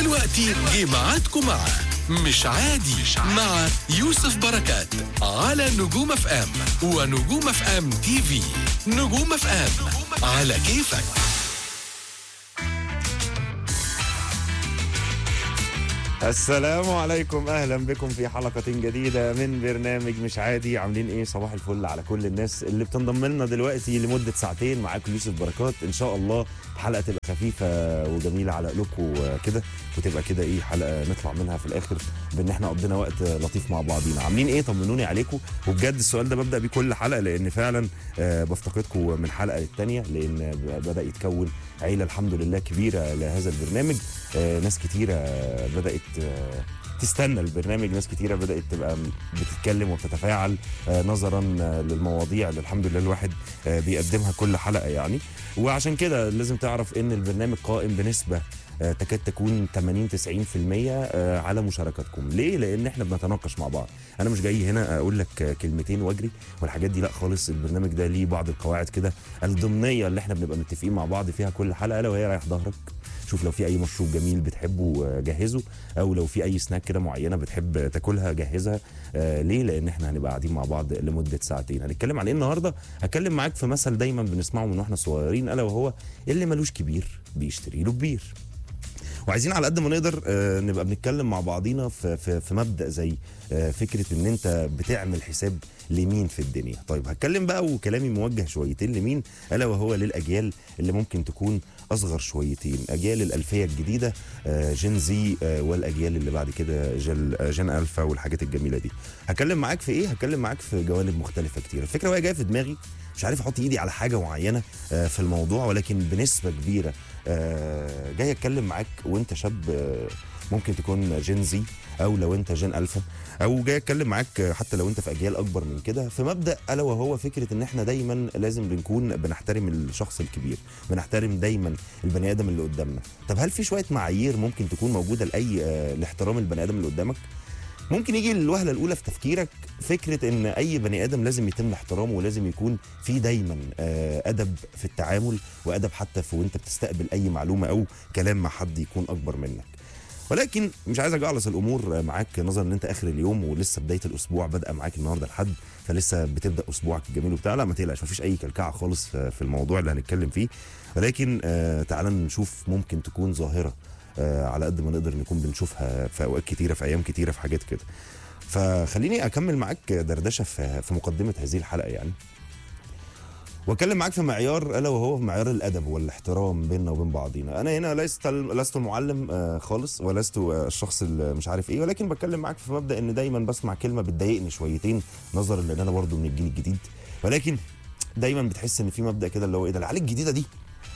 ودلوقتي جه ميعادكم مع مش عادي مع يوسف بركات على نجوم اف ام ونجوم اف ام تي في نجوم اف ام على كيفك السلام عليكم اهلا بكم في حلقه جديده من برنامج مش عادي عاملين ايه صباح الفل على كل الناس اللي بتنضم لنا دلوقتي لمده ساعتين معاكم يوسف بركات ان شاء الله الحلقه تبقى خفيفه وجميله على قلوبكم كده وتبقى كده ايه حلقه نطلع منها في الاخر بان احنا قضينا وقت لطيف مع بعضينا عاملين ايه طمنوني عليكم وبجد السؤال ده ببدا بيه كل حلقه لان فعلا آه، بفتقدكم من حلقه للتانيه لان بدا يتكون عيله الحمد لله كبيره لهذا البرنامج آه، ناس كتيره بدات آه، تستنى البرنامج ناس كتيرة بدأت تبقى بتتكلم وبتتفاعل آه، نظرا آه، للمواضيع اللي الحمد لله الواحد آه، بيقدمها كل حلقة يعني وعشان كده لازم تعرف ان البرنامج قائم بنسبة آه، تكاد تكون 80 90% آه، على مشاركاتكم ليه لان احنا بنتناقش مع بعض انا مش جاي هنا اقول لك آه، كلمتين واجري والحاجات دي لا خالص البرنامج ده ليه بعض القواعد كده الضمنيه اللي احنا بنبقى متفقين مع بعض فيها كل حلقه لو هي رايح ظهرك شوف لو في اي مشروب جميل بتحبه آه، جهزه او لو في اي سناك كده معينه بتحب تاكلها جهزها آه ليه لان احنا هنبقى قاعدين مع بعض لمده ساعتين هنتكلم عن ايه النهارده هتكلم معاك في مثل دايما بنسمعه من واحنا صغيرين الا وهو اللي ملوش كبير بيشتري له كبير وعايزين على قد ما نقدر آه، نبقى بنتكلم مع بعضينا في, في, في مبدا زي آه، فكره ان انت بتعمل حساب لمين في الدنيا طيب هتكلم بقى وكلامي موجه شويتين لمين الا وهو للاجيال اللي ممكن تكون اصغر شويتين اجيال الالفيه الجديده آه، جين زي آه، والاجيال اللي بعد كده جل آه، جين الفا والحاجات الجميله دي هتكلم معاك في ايه هتكلم معاك في جوانب مختلفه كتير الفكره وهي جايه في دماغي مش عارف احط ايدي على حاجه معينه آه، في الموضوع ولكن بنسبه كبيره آه، جاي اتكلم معاك وانت شاب آه، ممكن تكون جين زي او لو انت جين الفا او جاي اتكلم معاك آه، حتى لو انت في اجيال اكبر من كده في مبدا الا وهو فكره ان احنا دايما لازم بنكون بنحترم الشخص الكبير بنحترم دايما البني ادم اللي قدامنا طب هل في شويه معايير ممكن تكون موجوده لاي آه، لاحترام البني ادم اللي قدامك ممكن يجي الوهله الاولى في تفكيرك فكره ان اي بني ادم لازم يتم احترامه ولازم يكون في دايما آه، ادب في التعامل وادب حتى في وانت بتستقبل اي معلومه او كلام مع حد يكون اكبر منك ولكن مش عايز اجعلص الامور معاك نظرا ان انت اخر اليوم ولسه بدايه الاسبوع بادئه معاك النهارده الحد فلسه بتبدا اسبوعك الجميل وبتاع لا ما تقلقش مفيش اي كلكعه خالص في في الموضوع اللي هنتكلم فيه ولكن آه تعال نشوف ممكن تكون ظاهره آه على قد ما نقدر نكون بنشوفها في اوقات كتيره في ايام كتيره في حاجات كده فخليني اكمل معاك دردشه في في مقدمه هذه الحلقه يعني واتكلم معاك في معيار الا وهو معيار الادب والاحترام بيننا وبين بعضينا انا هنا لست لست المعلم آه، خالص ولست آه، الشخص اللي مش عارف ايه ولكن بتكلم معاك في مبدا ان دايما بسمع كلمه بتضايقني شويتين نظرا لان انا برضو من الجيل الجديد ولكن دايما بتحس ان في مبدا كده اللي هو ايه ده العيال الجديده دي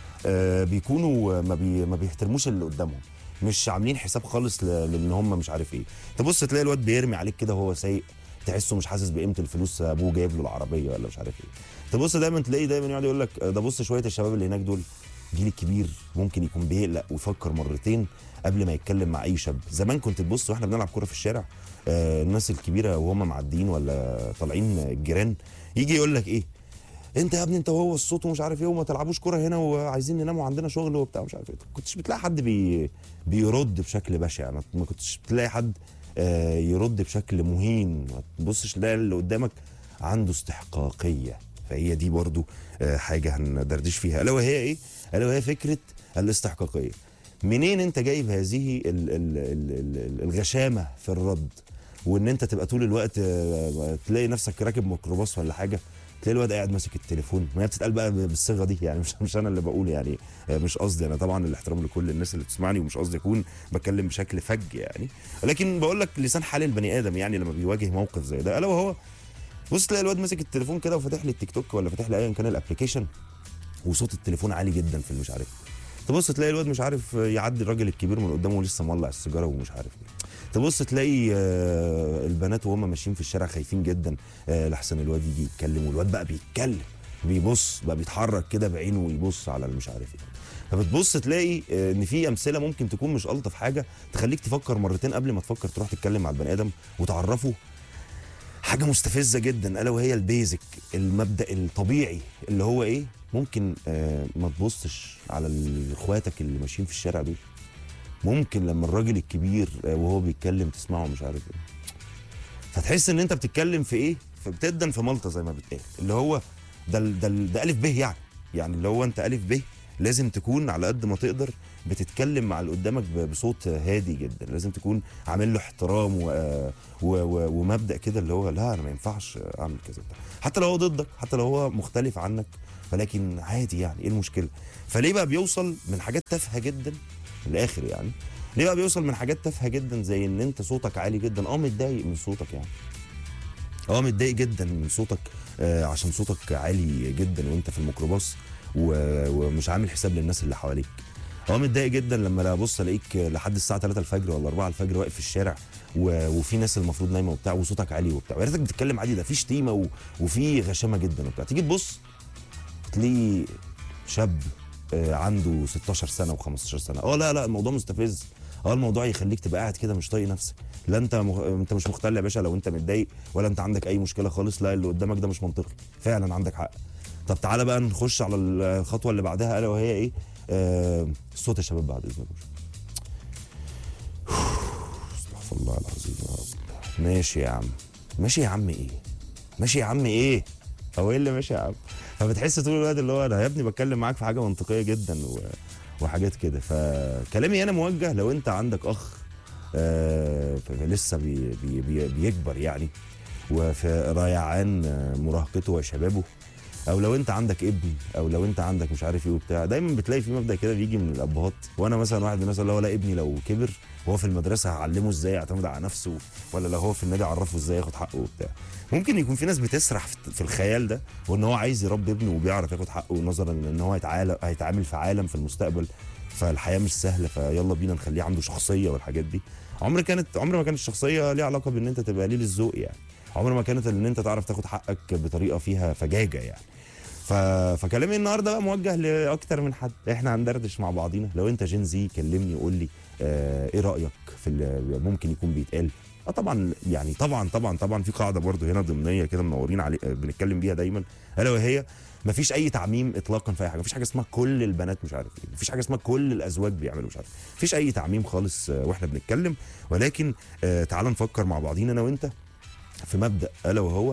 آه، بيكونوا ما, بي ما بيحترموش اللي قدامهم مش عاملين حساب خالص ل- لان هم مش عارف ايه تبص تلاقي الواد بيرمي عليك كده وهو سايق تحسه مش حاسس بقيمه الفلوس ابوه جايب له العربيه ولا مش عارف ايه تبص دايما تلاقي دايما يقعد يقول لك ده بص شويه الشباب اللي هناك دول الجيل الكبير ممكن يكون بيقلق ويفكر مرتين قبل ما يتكلم مع اي شاب زمان كنت تبص واحنا بنلعب كوره في الشارع آه الناس الكبيره وهم معديين ولا طالعين الجيران يجي يقول لك ايه انت يا ابني انت وهو الصوت ومش عارف ايه وما تلعبوش كوره هنا وعايزين ننام وعندنا شغل وبتاع مش عارف ايه كنتش بتلاقي حد بي بيرد بشكل بشع ما ما كنتش بتلاقي حد آه، يرد بشكل مهين ما تبصش تلاقي اللي قدامك عنده استحقاقيه فهي دي برضو آه، حاجه هندردش فيها الا وهي ايه الا وهي فكره الاستحقاقيه منين انت جايب هذه ال ال ال ال الغشامه في الرد وان انت تبقى طول الوقت آه، تلاقي نفسك راكب ميكروباص ولا حاجه تلاقي الواد قاعد ماسك التليفون ما هي بتتقال بقى بالصيغه دي يعني مش مش انا اللي بقول يعني آه، مش قصدي انا طبعا الاحترام لكل الناس اللي بتسمعني ومش قصدي اكون بتكلم بشكل فج يعني ولكن بقول لك لسان حال البني ادم يعني لما بيواجه موقف زي ده الا وهو بص تلاقي الواد ماسك التليفون كده وفاتح لي التيك توك ولا فاتح لي ايا كان الابلكيشن وصوت التليفون عالي جدا في المش عارف تبص تلاقي الواد مش عارف يعدي الراجل الكبير من قدامه ولسه مولع السيجاره ومش عارف ايه تبص تلاقي آه، البنات وهم ماشيين في الشارع خايفين جدا آه، لحسن الواد يجي يتكلم والواد بقى بيتكلم بيبص بقى بيتحرك كده بعينه ويبص على المش عارف ايه فبتبص تلاقي آه، ان في امثله ممكن تكون مش الطف حاجه تخليك تفكر مرتين قبل ما تفكر تروح تتكلم مع البني ادم وتعرفه حاجه مستفزه جدا الا وهي البيزك المبدا الطبيعي اللي هو ايه ممكن آه ما تبصش على ال- اخواتك اللي ماشيين في الشارع دول ممكن لما الراجل الكبير آه، وهو بيتكلم تسمعه مش عارف ايه فتحس ان انت بتتكلم في ايه فبتدن في ملطه زي ما بتقال اللي هو ده ال- ده ال- ده الف ب يعني يعني اللي هو انت الف ب لازم تكون على قد ما تقدر بتتكلم مع اللي قدامك ب- بصوت هادي جدا لازم تكون عامل له احترام و... و... و... ومبدا كده اللي هو لا انا ما ينفعش اعمل كذا بتاع. حتى لو هو ضدك حتى لو هو مختلف عنك ولكن عادي يعني ايه المشكله فليه بقى بيوصل من حاجات تافهه جدا من الاخر يعني ليه بقى بيوصل من حاجات تافهه جدا زي ان انت صوتك عالي جدا اه متضايق من صوتك يعني اه متضايق جدا من صوتك آه عشان صوتك عالي جدا وانت في الميكروباص و- ومش عامل حساب للناس اللي حواليك اه متضايق جدا لما لا ابص الاقيك لحد الساعه 3 الفجر ولا 4 الفجر واقف في الشارع و... وفي ناس المفروض نايمه وبتاع وصوتك عالي وبتاع ويا ريتك بتتكلم عادي ده في شتيمه و... وفي غشامه جدا وبتاع تيجي تبص تلاقي شاب آه، عنده 16 سنه و15 سنه اه لا لا الموضوع مستفز اه الموضوع يخليك تبقى قاعد كده مش طايق نفسك لا انت مخ... انت مش مختل يا باشا لو انت متضايق ولا انت عندك اي مشكله خالص لا اللي قدامك ده مش منطقي فعلا عندك حق طب تعالى بقى نخش على الخطوه اللي بعدها الا وهي ايه آه الصوت يا شباب بعد اذنكم استغفر الله العظيم يا رب ماشي يا عم ماشي يا عم ايه ماشي يا عم ايه هو ايه اللي ماشي يا عم فبتحس طول الوقت اللي هو انا يا ابني بتكلم معاك في حاجه منطقيه جدا و... وحاجات كده فكلامي انا موجه لو انت عندك اخ آه لسه بي بي بي بيكبر يعني وفي ريعان آه، مراهقته وشبابه او لو انت عندك ابن او لو انت عندك مش عارف ايه وبتاع دايما بتلاقي في مبدا كده بيجي من الابهات وانا مثلا واحد من الناس اللي هو لا ابني لو كبر وهو في المدرسه هعلمه ازاي يعتمد على نفسه ولا لو هو في النادي اعرفه ازاي ياخد حقه وبتاع ممكن يكون في ناس بتسرح في- في الخيال ده وان هو عايز يربي ابنه وبيعرف ياخد حقه نظرا لان هو هيتعال- هيتعامل في عالم في المستقبل فالحياه مش سهله فيلا بينا نخليه عنده شخصيه والحاجات دي عمر كانت عمر ما كانت الشخصيه ليها علاقه بان انت تبقى قليل الذوق يعني عمر ما كانت ان انت تعرف تاخد حقك بطريقه فيها فجاجه يعني ف... فكلامي النهارده بقى موجه لاكتر من حد احنا هندردش مع بعضينا لو انت جين زي كلمني وقول لي آه ايه رايك في اللي ممكن يكون بيتقال اه طبعا يعني طبعا طبعا طبعا في قاعده برضو هنا ضمنيه كده منورين علي آه، بنتكلم بيها دايما الا وهي مفيش اي تعميم اطلاقا في اي حاجه مفيش حاجه اسمها كل البنات مش عارف ايه مفيش حاجه اسمها كل الازواج بيعملوا مش عارف إيه. مفيش اي تعميم خالص آه، واحنا بنتكلم ولكن آه تعال نفكر مع بعضينا انا وانت في مبدا الا وهو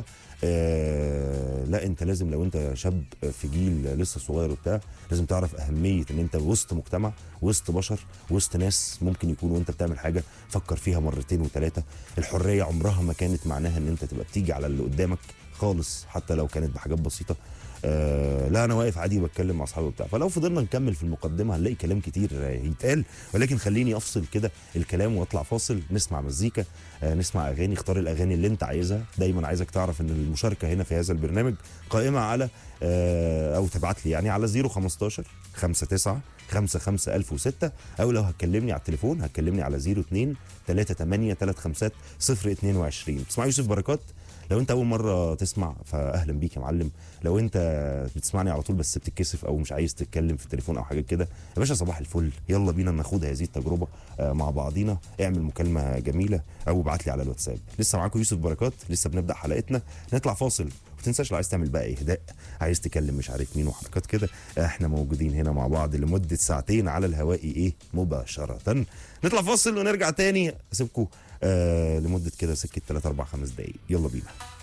آه لا انت لازم لو انت شاب في جيل لسه صغير وبتاع لازم تعرف اهميه ان انت وسط مجتمع وسط بشر وسط ناس ممكن يكون وانت بتعمل حاجه فكر فيها مرتين وثلاثه الحريه عمرها ما كانت معناها ان انت تبقى بتيجي على اللي قدامك خالص حتى لو كانت بحاجات بسيطه آه لا انا واقف عادي بتكلم مع اصحابي وبتاع فلو فضلنا نكمل في المقدمه هنلاقي كلام كتير آه، يتقال ولكن خليني افصل كده الكلام واطلع فاصل نسمع مزيكا آه نسمع اغاني اختار الاغاني اللي انت عايزها دايما عايزك تعرف ان المشاركه هنا في هذا البرنامج قائمه على آه او تبعت لي يعني على 015 59 55006 او لو هتكلمني على التليفون هتكلمني على 02 38 35 022 بتسمع يوسف بركات لو انت اول مره تسمع فاهلا بيك يا معلم لو انت بتسمعني على طول بس بتتكسف او مش عايز تتكلم في التليفون او حاجات كده يا باشا صباح الفل يلا بينا ناخد هذه التجربه آه، مع بعضينا اعمل مكالمه جميله او ابعت لي على الواتساب لسه معاكم يوسف بركات لسه بنبدا حلقتنا نطلع فاصل ما تنساش لو عايز تعمل بقى اهداء عايز تكلم مش عارف مين وحركات كده احنا موجودين هنا مع بعض لمده ساعتين على الهواء ايه مباشره نطلع فاصل ونرجع تاني اسيبكم آه لمده كده سكه 3 4 5 دقايق يلا بينا